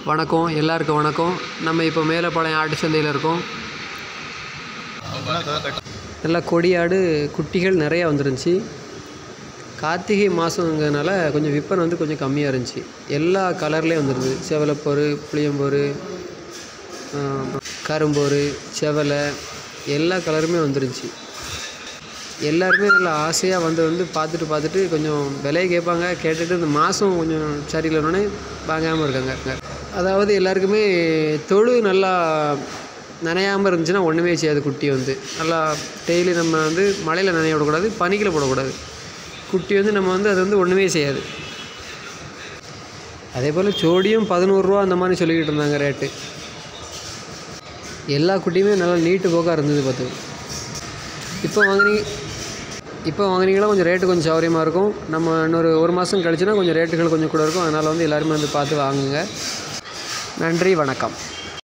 வணக்கம் எல்லாருக்கும் வணக்கம் நம்ம இப்போ மேலப்பாளையம் ஆட்டு சந்தையில் இருக்கோம் நல்லா கொடியாடு குட்டிகள் நிறையா வந்துருந்துச்சு கார்த்திகை மாதங்கிறதுனால கொஞ்சம் விற்பனை வந்து கொஞ்சம் கம்மியாக இருந்துச்சு எல்லா கலர்லேயும் வந்துருது செவலைப்போர் புளியம்போர் கரும்போர் செவலை எல்லா கலருமே வந்துருந்துச்சு எல்லாருமே நல்லா ஆசையாக வந்து வந்து பார்த்துட்டு பார்த்துட்டு கொஞ்சம் விலையை கேட்பாங்க கேட்டுட்டு இந்த மாதம் கொஞ்சம் சரியில்லைன்னொடனே வாங்காமல் இருக்காங்க அதாவது எல்லாருக்குமே தொழு நல்லா நனையாமல் இருந்துச்சுன்னா ஒன்றுமே செய்யாது குட்டி வந்து நல்லா டெய்லி நம்ம வந்து மழையில் நனைய விடக்கூடாது பனிக்கில் போடக்கூடாது குட்டி வந்து நம்ம வந்து அது வந்து ஒன்றுமே செய்யாது அதே போல் ஜோடியும் பதினோருவா அந்த மாதிரி சொல்லிக்கிட்டு இருந்தாங்க ரேட்டு எல்லா குட்டியுமே நல்லா நீட்டு போக்காக இருந்தது பார்த்து இப்போ வாங்கினீங்க இப்போ வாங்கினீங்கன்னா கொஞ்சம் ரேட்டு கொஞ்சம் சௌகரியமாக இருக்கும் நம்ம இன்னொரு ஒரு மாதம் கழிச்சுனா கொஞ்சம் ரேட்டுகள் கொஞ்சம் கூட இருக்கும் அதனால் வந்து எல்லாருமே வந்து பார்த்து வாங்குங்க நன்றி வணக்கம்